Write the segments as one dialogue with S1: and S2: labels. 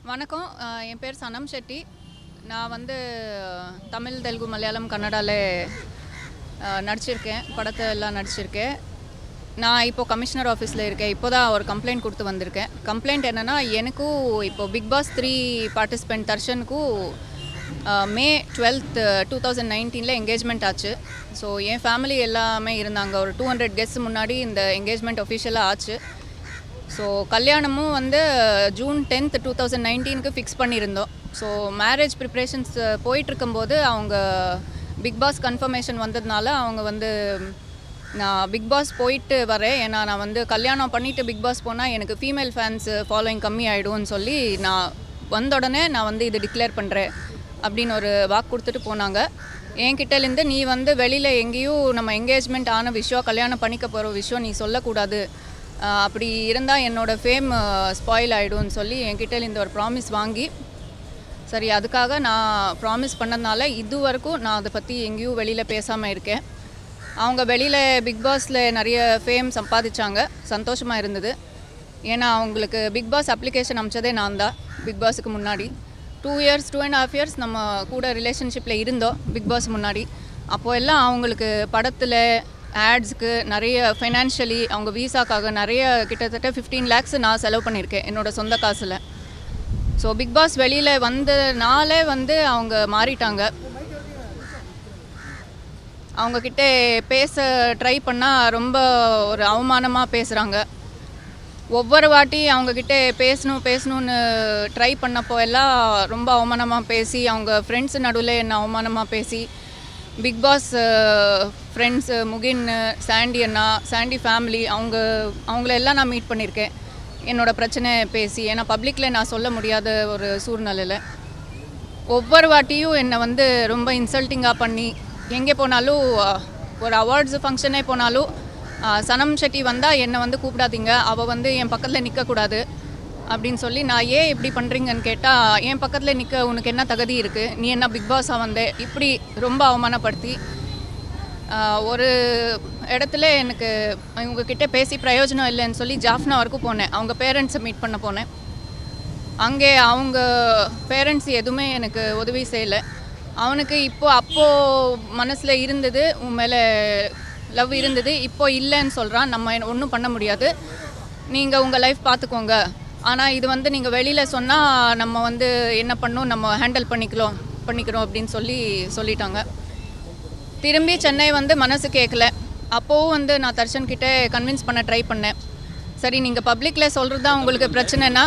S1: வணக்கம் அஹ் என் பேர் சனம் ஷெட்டி நான் வந்து அஹ், தமிழ் தெலுங்கு மலையாளம் கன்னடால அஹ், நடிச்சிருக்கேன் படத்தை எல்லாம் நடிச்சிருக்கேன் நான் இப்போது கமிஷனர் ஆஃபீஸில் இருக்கேன் இப்போ தான் ஒரு கம்ப்ளைண்ட் கொடுத்து வந்திருக்கேன் கம்ப்ளைண்ட் என்னென்னா எனக்கும் இப்போ பிக் பாஸ் த்ரீ பார்ட்டிசிபெண்ட் தர்ஷனுக்கும் uh, May twelfth two thousand நைன்டீனில் என்கேஜ்மெண்ட் ஆச்சு ஸோ என் ஃபேமிலி எல்லாமே இருந்தாங்க ஒரு டூ ஹண்ட்ரட் கெஸ்ட் முன்னாடி இந்த என்கேஜ்மெண்ட் ஒஃபிஷியலாக ஆச்சு ஸோ கல்யாணமும் வந்து ஜூன் டென்த் டூ தௌசண்ட் நைன்டீனுக்கு ஃபிக்ஸ் பண்ணியிருந்தோம் ஸோ மேரேஜ் ப்ரிப்ரேஷன்ஸ் போயிட்டுருக்கும்போது அவங்க பிக் பாஸ் கன்ஃபர்மேஷன் வந்ததுனால அவங்க வந்து நான் பிக் பாஸ் போயிட்டு வரேன் ஏன்னா நான் வந்து கல்யாணம் பண்ணிவிட்டு பிக் பாஸ் போனால் எனக்கு ஃபீமேல் ஃபேன்ஸ் ஃபாலோயிங் கம்மி ஆகிடும்னு சொல்லி நான் வந்த உடனே நான் வந்து இது டிக்ளேர் பண்ணுறேன் அப்படின்னு ஒரு வாக்கு கொடுத்துட்டு போனாங்க என்கிட்டலேருந்து நீ வந்து வெளியில் எங்கேயும் நம்ம என்கேஜ்மெண்ட் ஆன விஷயம் கல்யாணம் பண்ணிக்க போகிற விஷயம் நீ சொல்லக்கூடாது ஆஹ் அப்படி இருந்தால் என்னோட ஃபேம் ஸ்பாயில் ஆகிடும்னு சொல்லி என்கிட்ட இந்த ஒரு ப்ராமிஸ் வாங்கி சரி அதுக்காக நான் ப்ராமிஸ் பண்ணதுனால இது வரைக்கும் நான் அதை பற்றி எங்கேயும் வெளியில் பேசாமல் இருக்கேன் அவங்க வெளியில் பிக் பாஸில் நிறைய ஃபேம் சம்பாதிச்சாங்க சந்தோஷமாக இருந்தது ஏன்னா அவங்களுக்கு பிக் பாஸ் அப்ளிகேஷன் அமிச்சதே நான் தான் பிக் பாஸுக்கு முன்னாடி two years two and half years நம்ம கூட ரிலேஷன்ஷிப்பில் இருந்தோம் பிக் பாஸ் முன்னாடி அப்போ எல்லாம் அவங்களுக்கு படத்தில் ஆட்ஸுக்கு நிறைய ஃபைனான்ஷியலி அவங்க வீசாக்காக நிறைய கிட்டத்தட்ட ஃபிஃப்டீன் லேக்ஸ் நான் செலவு பண்ணியிருக்கேன் என்னோட சொந்த காசில் ஸோ பிக் பாஸ் வெளியில் வந்தனாலே வந்து அவங்க மாறிட்டாங்க அவங்கக்கிட்ட பேச ட்ரை பண்ணால் ரொம்ப ஒரு அவமானமாக பேசுகிறாங்க ஒவ்வொரு வாட்டி அவங்கக்கிட்ட பேசணும் பேசணும்னு ட்ரை பண்ணப்போ எல்லாம் ரொம்ப அவமானமாக பேசி அவங்க ஃப்ரெண்ட்ஸ் நடுவில் என்ன அவமானமாக பேசி Bigg Boss friends Mugen Sandy அண்ணா சாண்டி ஃபேமிலி அவங்க அவங்களெல்லாம் நான் மீட் பண்ணியிருக்கேன் என்னோட பிரச்சனை பேசி ஏன்னா பப்ளிக்கில் நான் சொல்ல முடியாத ஒரு சூழ்நிலையில் ஒவ்வொரு வாட்டியும் என்னை வந்து ரொம்ப இன்சல்ட்டிங்காக பண்ணி எங்கே போனாலும் அஹ், ஒரு அவார்ட்ஸ் ஃபங்க்ஷனே போனாலும் அஹ், சனம் ஷெட்டி வந்தால் என்னை வந்து கூப்பிடாதீங்க அவள் வந்து என் பக்கத்தில் நிற்கக்கூடாது அப்படின்னு சொல்லி நான் ஏன் இப்படி பண்ணுறீங்கன்னு கேட்டால் என் பக்கத்தில் நிற்க உனக்கு என்ன தகுதி இருக்குது நீ என்ன பிக் பாஸாக வந்த இப்படி ரொம்ப அவமானப்படுத்தி ஆஹ் ஒரு இடத்துல எனக்கு இவங்கக்கிட்ட பேசி பிரயோஜனம் இல்லைன்னு சொல்லி ஜாஃப்னா வரைக்கும் போனேன் அவங்க பேரண்ட்ஸை மீட் பண்ண போனேன் அங்கே அவங்க பேரண்ட்ஸ் எதுவுமே எனக்கு உதவி செய்யலை அவனுக்கு இப்போ அப்போது மனசில் இருந்தது உன் மேலே லவ் இருந்தது இப்போ இல்லைன்னு சொல்கிறான் நம்ம ஒன்றும் பண்ண முடியாது நீங்கள் உங்கள் லைஃப் பார்த்துக்கோங்க ஆனால் இது வந்து நீங்கள் வெளியில் சொன்னால் நம்ம வந்து என்ன பண்ணணும் நம்ம ஹேண்டில் பண்ணிக்கலாம் பண்ணிக்கிறோம் அப்படின்னு சொல்லி சொல்லிட்டாங்க திரும்பி சென்னை வந்து மனசு கேட்கல அப்போவும் வந்து நான் தர்ஷன் கிட்ட கன்வின்ஸ் பண்ண ட்ரை பண்ணேன் சரி நீங்கள் பப்ளிக்கில் சொல்கிறது தான் உங்களுக்கு பிரச்சனைனா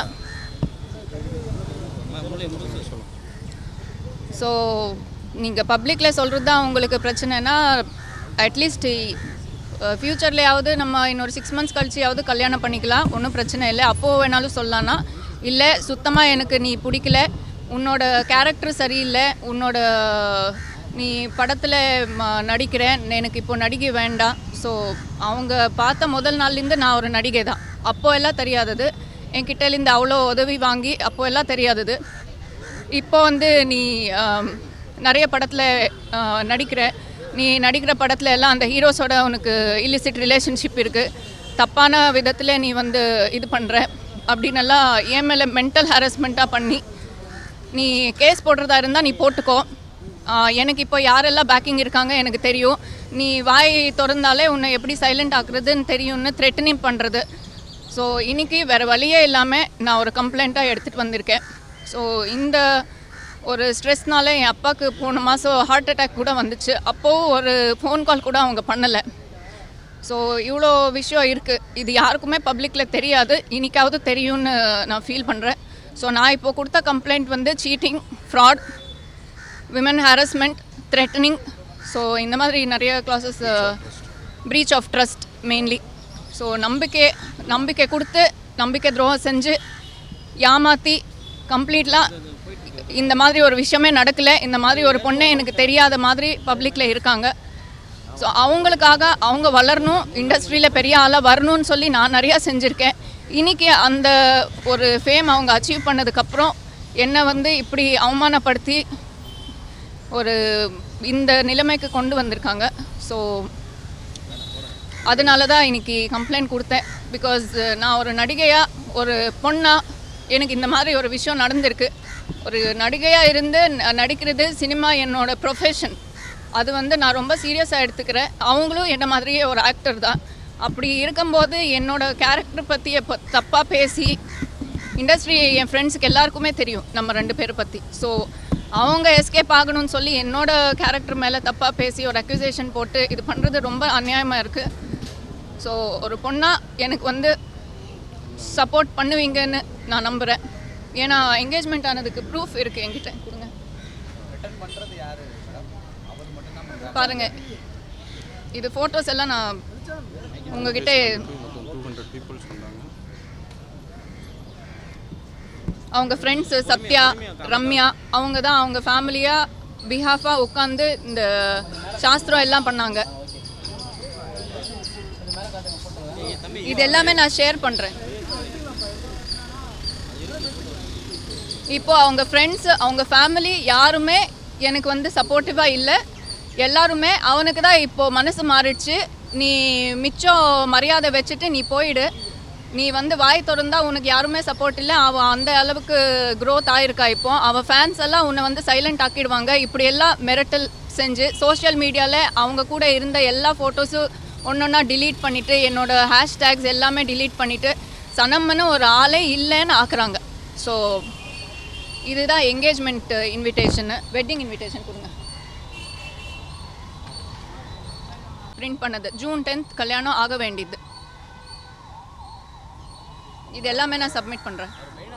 S1: ஸோ நீங்கள் பப்ளிக்கில் சொல்கிறது தான் உங்களுக்கு பிரச்சனைனா அட்லீஸ்ட் ஃப்யூச்சர்லேயாவது நம்ம இன்னொரு சிக்ஸ் மந்த்ஸ் கழிச்சியாவது கல்யாணம் பண்ணிக்கலாம் ஒன்றும் பிரச்சனை இல்லை அப்போது வேணாலும் சொல்லலாம்னா இல்லை சுத்தமாக எனக்கு நீ பிடிக்கல உன்னோட கேரக்டர் சரியில்லை உன்னோட நீ படத்தில் நடிக்கிறேன் எனக்கு இப்போ நடிகை வேண்டாம் ஸோ அவங்க பார்த்த முதல் நாள்லேருந்து நான் ஒரு நடிகை தான் அப்போ எல்லாம் தெரியாதது என்கிட்டேருந்து அவ்வளோ உதவி வாங்கி அப்போ எல்லாம் தெரியாதது இப்போ வந்து நீ ஆம், நிறைய படத்தில் நடிக்கிற நீ நடிக்கிற படத்தில் எல்லாம் அந்த ஹீரோஸோட உனக்கு இல்லிசிட் ரிலேஷன்ஷிப் இருக்குது தப்பான விதத்தில் நீ வந்து இது பண்ணுற அப்படின்னெல்லாம் என் மேலே மென்டல் ஹாரஸ்மெண்ட்டாக பண்ணி நீ கேஸ் போடுறதா இருந்தால் நீ போட்டுக்கோ ஆ, எனக்கு இப்போ யாரெல்லாம் பேக்கிங் இருக்காங்க எனக்கு தெரியும் நீ வாய் திறந்தாலே உன்னை எப்படி சைலண்ட் ஆக்குறதுன்னு தெரியும்னு த்ரெட்டனிங் பண்ணுறது ஸோ இன்னைக்கு வேறு வழியே இல்லாமல் நான் ஒரு கம்ப்ளைண்ட்டாக எடுத்துகிட்டு வந்திருக்கேன் ஸோ இந்த ஒரு ஸ்ட்ரெஸ்னால என் அப்பாவுக்கு போன மாதம் ஹார்ட் அட்டாக் கூட வந்துச்சு அப்போது ஒரு ஃபோன் கால் கூட அவங்க பண்ணலை ஸோ இவ்வளோ விஷயம் இருக்குது இது யாருக்குமே பப்ளிக்கில் தெரியாது இன்னைக்காவது தெரியும்னு நான் ஃபீல் பண்ணுறேன் ஸோ நான் இப்போ கொடுத்த கம்ப்ளைண்ட் வந்து cheating fraud women harassment threatening so இந்த மாதிரி நிறைய clauses breach of trust mainly so நம்பிக்கை நம்பிக்கை கொடுத்து நம்பிக்கை துரோகம் செஞ்சு ஏமாற்றி கம்ப்ளீட்லாம் இந்த மாதிரி ஒரு விஷயமே நடக்கலை இந்த மாதிரி ஒரு பொண்ணே எனக்கு தெரியாத மாதிரி பப்ளிக்கில் இருக்காங்க ஸோ அவங்களுக்காக அவங்க வளரணும் இண்டஸ்ட்ரியில் பெரிய ஆளாக வரணும்னு சொல்லி நான் நிறையா செஞ்சுருக்கேன் இன்னைக்கு அந்த ஒரு ஃபேம் அவங்க அச்சீவ் பண்ணதுக்கப்புறம் என்னை வந்து இப்படி அவமானப்படுத்தி ஒரு இந்த நிலைமைக்கு கொண்டு வந்திருக்காங்க ஸோ அதனால தான் இன்னைக்கு கம்ப்ளைண்ட் கொடுத்தேன் பிகாஸ் நான் ஒரு நடிகையாக ஒரு பொண்ணாக எனக்கு இந்த மாதிரி ஒரு விஷயம் நடந்திருக்கு ஒரு நடிகையாக இருந்து ந- நடிக்கிறது சினிமா என்னோட ப்ரொஃபஷன் அது வந்து நான் ரொம்ப சீரியஸாக எடுத்துக்கிறேன் அவங்களும் என்ன மாதிரியே ஒரு ஆக்டர் தான் அப்படி இருக்கும்போது என்னோட கேரக்டர் பற்றி இப்போ தப்பாக பேசி இண்டஸ்ட்ரி என் ஃப்ரெண்ட்ஸுக்கு எல்லாருக்குமே தெரியும் நம்ம ரெண்டு பேரை பற்றி ஸோ அவங்க எஸ்கேப் ஆகணும்னு சொல்லி என்னோட கேரக்டர் மேலே தப்பாக பேசி ஒரு அக்யூசேஷன் போட்டு இது பண்ணுறது ரொம்ப அநியாயமாக இருக்குது ஸோ ஒரு பொண்ணாக எனக்கு வந்து சப்போர்ட் பண்ணுவீங்கன்னு நான் நம்புகிறேன் ஏன்னா என்கேஜ்மெண்ட் ஆனதுக்கு ப்ரூஃப் இருக்குது என்கிட்ட கொடுங்க பாருங்க இது ஃபோட்டோஸ் எல்லாம் நான் உங்ககிட்ட
S2: மொத்தம் டூ ஹண்ட்ரட் பீப்புள்ஸ் வந்தாங்க
S1: அவங்க ஃப்ரெண்ட்ஸு சத்யா ரம்யா அவங்க தான் அவங்க ஃபேமிலியாக பிஹாஃபாக உட்காந்து இந்த சாஸ்திரம் எல்லாம் பண்ணாங்க இது எல்லாமே நான் ஷேர் பண்ணுறேன் இப்போ அவங்க ஃப்ரெண்ட்ஸ் அவங்க ஃபேமிலி யாருமே எனக்கு வந்து சப்போர்ட்டிவாக இல்லை எல்லாருமே அவனுக்கு தான் இப்போ மனசு மாறிடுச்சு நீ மிச்சம் மரியாதை வச்சுட்டு நீ போயிடு நீ வந்து வாய் திறந்தா உனக்கு யாருமே சப்போர்ட் இல்லை அவன் அந்த அளவுக்கு க்ரோத் ஆயிருக்கா இப்போ அவன் ஃபேன்ஸ் எல்லாம் உன்னை வந்து சைலண்ட் ஆக்கிடுவாங்க இப்படி எல்லாம் மிரட்டல் செஞ்சு சோஷியல் மீடியாவில் அவங்க கூட இருந்த எல்லா ஃபோட்டோஸும் ஒன்றொன்னா delete பண்ணிவிட்டு என்னோட ஹேஷ்டேக்ஸ் எல்லாமே delete பண்ணிவிட்டு சனம்னு ஒரு ஆளே இல்லைன்னு ஆக்குறாங்க ஸோ இதுதான் என்கேஜ்மெண்ட் இன்விடேஷனு வெட்டிங் இன்விடேஷன் கொடுங்க பிரிண்ட் பண்ணது ஜூன் டென்த் கல்யாணம் ஆக வேண்டியது இது எல்லாமே நான் சப்மிட் பண்ணுறேன்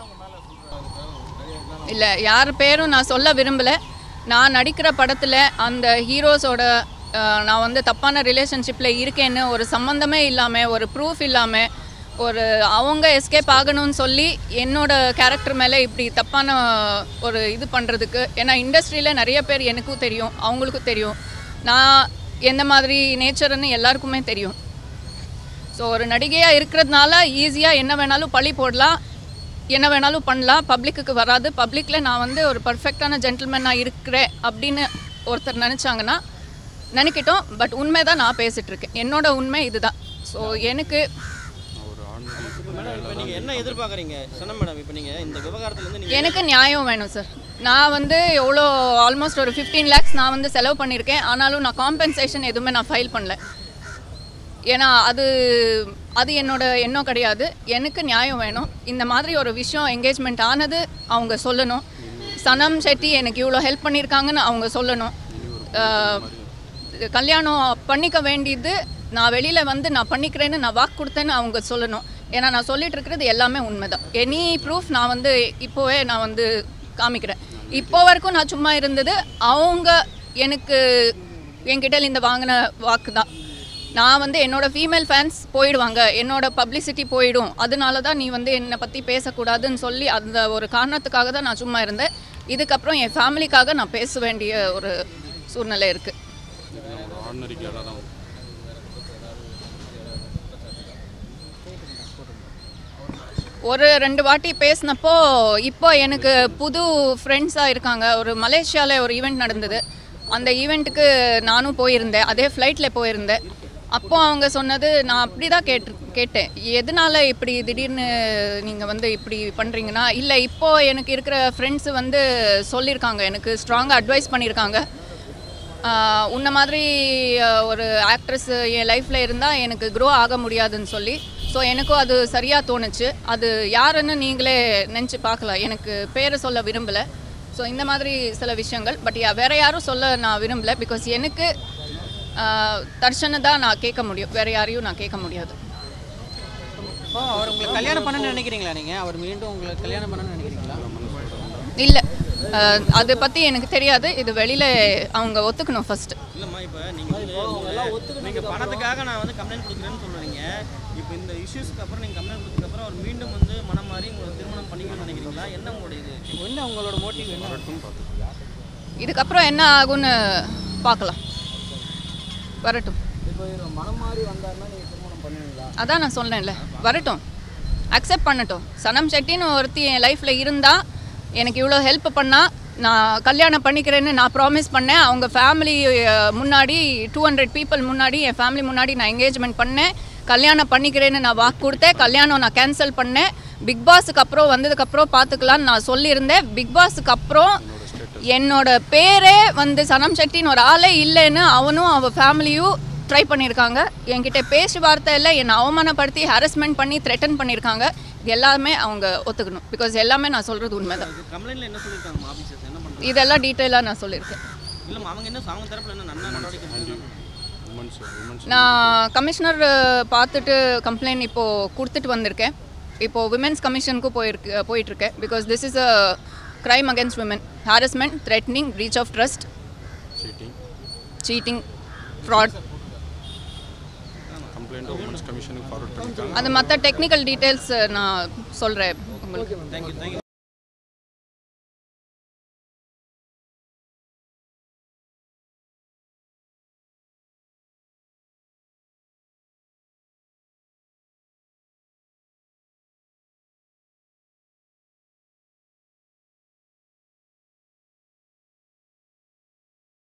S1: இல்லை யார் பேரும் நான் சொல்ல விரும்பலை நான் நடிக்கிற படத்தில் அந்த ஹீரோஸோட நான் வந்து தப்பான ரிலேஷன்ஷிப்பில் இருக்கேன்னு ஒரு சம்மந்தமே இல்லாமல் ஒரு ப்ரூஃப் இல்லாமல் ஒரு அவங்க எஸ்கேப் ஆகணும்னு சொல்லி என்னோட கேரக்டர் மேலே இப்படி தப்பான ஒரு இது பண்ணுறதுக்கு ஏன்னா இண்டஸ்ட்ரியில் நிறைய பேர் எனக்கும் தெரியும் அவங்களுக்கும் தெரியும் நான் எந்த மாதிரி நேச்சர்னு எல்லாருக்குமே தெரியும் ஸோ ஒரு நடிகையாக இருக்கிறதுனால ஈஸியாக என்ன வேணாலும் பழி போடலாம் என்ன வேணாலும் பண்ணலாம் பப்ளிக்குக்கு வராது பப்ளிக்கில் நான் வந்து ஒரு பர்ஃபெக்டான ஜென்டில்மேனாக இருக்கிறேன் அப்படின்னு ஒருத்தர் நினச்சாங்கன்னா நினைக்கட்டும் பட் உண்மை தான் நான் பேசிகிட்டு இருக்கேன் என்னோட உண்மை இதுதான் ஸோ எனக்கு
S2: நான் ஒரு ஆர்டினரி
S3: மேடம் இப்போ நீங்கள் என்ன எதிர்பார்க்குறீங்க சொன்ன மேடம் இப்போ நீங்கள் இந்த விவகாரத்துலேருந்து நீங்கள்
S1: எனக்கு நியாயம் வேணும் சார் நான் வந்து எவ்வளோ ஆல்மோஸ்ட் ஒரு ஃபிஃப்டீன் லேக்ஸ் நான் வந்து செலவு பண்ணியிருக்கேன் ஆனாலும் நான் காம்பன்சேஷன் எதுவுமே நான் ஃபைல் பண்ணல ஏன்னா அது அது என்னோட எண்ணம் கிடையாது எனக்கு நியாயம் வேணும் இந்த மாதிரி ஒரு விஷயம் என்கேஜ்மெண்ட் ஆனது அவங்க சொல்லணும் சனம் செட்டி எனக்கு இவ்வளோ ஹெல்ப் பண்ணியிருக்காங்கன்னு அவங்க சொல்லணும் ஆஹ், கல்யாணம் பண்ணிக்க வேண்டியது நான் வெளியில் வந்து நான் பண்ணிக்கிறேன்னு நான் வாக்கு கொடுத்தேன்னு அவங்க சொல்லணும் ஏன்னா நான் சொல்லிட்டு இருக்கிறது எல்லாமே உண்மைதான் எனி ப்ரூஃப் நான் வந்து இப்போவே நான் வந்து காமிக்கிறேன் இப்போ வரைக்கும் நான் சும்மா இருந்தது அவங்க எனக்கு என்கிட்ட இந்த வாங்கின வாக்கு தான் நான் வந்து என்னோட ஃபீமேல் ஃபேன்ஸ் போயிடுவாங்க என்னோட பப்ளிசிட்டி போயிடும் அதனால தான் நீ வந்து என்னை பற்றி பேசக்கூடாதுன்னு சொல்லி அந்த ஒரு காரணத்துக்காக தான் நான் சும்மா இருந்தேன் இதுக்கப்புறம் என் ஃபேமிலிக்காக நான் பேச வேண்டிய ஒரு சூழ்நிலை இருக்குது
S2: ஒரு ஆர்டினரி கேலாக தான்
S1: ஒரு ரெண்டு வாட்டி பேசினப்போ இப்போ எனக்கு புது ஃப்ரெண்ட்ஸாக இருக்காங்க ஒரு மலேசியாவில் ஒரு ஈவெண்ட் நடந்தது அந்த ஈவெண்ட்டுக்கு நானும் போயிருந்தேன் அதே ஃப்ளைட்டில் போயிருந்தேன் அப்போ அவங்க சொன்னது நான் அப்படி தான் கேட்டு கேட்டேன் எதனால இப்படி திடீர்னு நீங்கள் வந்து இப்படி பண்ணுறீங்கன்னா இல்லை இப்போ எனக்கு இருக்கிற ஃப்ரெண்ட்ஸு வந்து சொல்லியிருக்காங்க எனக்கு ஸ்ட்ராங்காக அட்வைஸ் பண்ணியிருக்காங்க ஆஹ் உன்ன மாதிரி ஆஹ் ஒரு ஆக்ட்ரஸ் என் லைஃப்பில் இருந்தால் எனக்கு க்ரோ ஆக முடியாதுன்னு சொல்லி ஸோ எனக்கும் அது சரியாக தோணுச்சு அது யாருன்னு நீங்களே நினச்சி பார்க்கலாம் எனக்கு பேரை சொல்ல விரும்பலை ஸோ இந்த மாதிரி சில விஷயங்கள் பட் வேறு யாரும் சொல்ல நான் விரும்பலை பிகாஸ் எனக்கு தர்ஷனை தான் நான் கேட்க முடியும் வேறு யாரையும் நான் கேட்க முடியாது
S4: இப்போ அவர் உங்களை கல்யாணம் பண்ணணும்னு நினைக்கிறீங்களா நீங்கள் அவர் மீண்டும் உங்களை கல்யாணம் பண்ணணும்னு நினைக்கிறீங்களா
S1: இல்லை அதை பற்றி எனக்கு தெரியாது இது வெளியில் அவங்க ஒத்துக்கணும் ஃபஸ்ட்டு
S3: இல்லைம்மா இப்போ நீங்கள் நீங்கள் பணத்துக்காக நான் வந்து கம்ப்ளைண்ட் கொடுக்குறேன்னு சொல்கிறீங்க இப்போ இந்த இஷ்யூஸ்க்கு அப்புறம் நீங்கள் கம்ப்ளைண்ட் கொடுத்ததுக்கப்புறம் அவர் மீண்டும் வந்து மனம் மாறி உங்களை திருமணம் பண்ணிக்கணும்னு நினைக்கிறீங்களா என்ன உங்களுடைய இது
S4: இப்போ என்ன உங்களோட மோட்டிவ் என்ன
S1: இதுக்கப்புறம் என்ன ஆகும்னு பார்க்கலாம் வரட்டும்
S4: இப்போ மனம் மாறி வந்தாருன்னா நீங்கள் திருமணம் பண்ணுவீங்களா
S1: அதான் நான் சொன்னேன்ல வரட்டும் அக்செப்ட் பண்ணட்டும் சனம் செட்டின்னு ஒருத்தி என் லைஃப்பில் இருந்தால் எனக்கு இவ்வளோ ஹெல்ப் பண்ணா நான் கல்யாணம் பண்ணிக்கிறேன்னு நான் ப்ராமிஸ் பண்ணேன் அவங்க ஃபேமிலி முன்னாடி டூ ஹண்ட்ரட் பீப்புள் முன்னாடி என் ஃபேமிலி முன்னாடி நான் என்கேஜ்மெண்ட் பண்ணேன் கல்யாணம் பண்ணிக்கிறேன்னு நான் வாக்கு கொடுத்தேன் கல்யாணம் நான் கேன்சல் பண்ணேன் பிக் பாஸுக்கு அப்புறம் வந்ததுக்கப்புறம் பார்த்துக்கலான்னு நான் சொல்லியிருந்தேன் பிக் பாஸுக்கு அப்புறம் என்னோட பேரே வந்து சனம் சக்தின்னு ஒரு ஆளே இல்லைன்னு அவனும் அவள் ஃபேமிலியும் ட்ரை பண்ணியிருக்காங்க என்கிட்ட பேச்சு வார்த்தையில் என்னை அவமானப்படுத்தி ஹாரஸ்மெண்ட் பண்ணி த்ரெட்டன் பண்ணியிருக்காங்க இது எல்லாமே அவங்க ஒத்துக்கணும் பிகாஸ் எல்லாமே நான் சொல்கிறது உண்மைதான்
S3: கம்ப்ளைண்ட்ல என்ன சொல்லியிருக்காங்க ஆஃபீஸர்ஸ் என்ன பண்ணுறாங்க
S1: இதெல்லாம் டீட்டெயிலாக நான் சொல்லியிருக்கேன்
S3: இல்லைம்மா அவங்க என்ன அவங்க தரப்புல என்ன நன்னா நடவடிக்கை பண்ணுறாங்க
S2: உமன்ஸ் உமன்ஸ்
S1: நான் கமிஷனர் பார்த்துட்டு கம்ப்ளைண்ட் இப்போது கொடுத்துட்டு வந்திருக்கேன் இப்போது விமென்ஸ் கமிஷனுக்கும் போயிருக்கு போயிட்டுருக்கேன் because this is a crime against women harassment threatening breach of trust
S2: cheating
S1: cheating fraud
S2: கம்ப்ளைண்ட்டை உமன்ஸ் கமிஷனுக்கு ஃபார்வர்ட் பண்ணியிருக்காங்க
S1: அந்த மற்ற டெக்னிக்கல் டீட்டெயில்ஸ் நான் சொல்கிறேன் உங்களுக்கு
S3: தேங்க்யூ தேங்க்யூ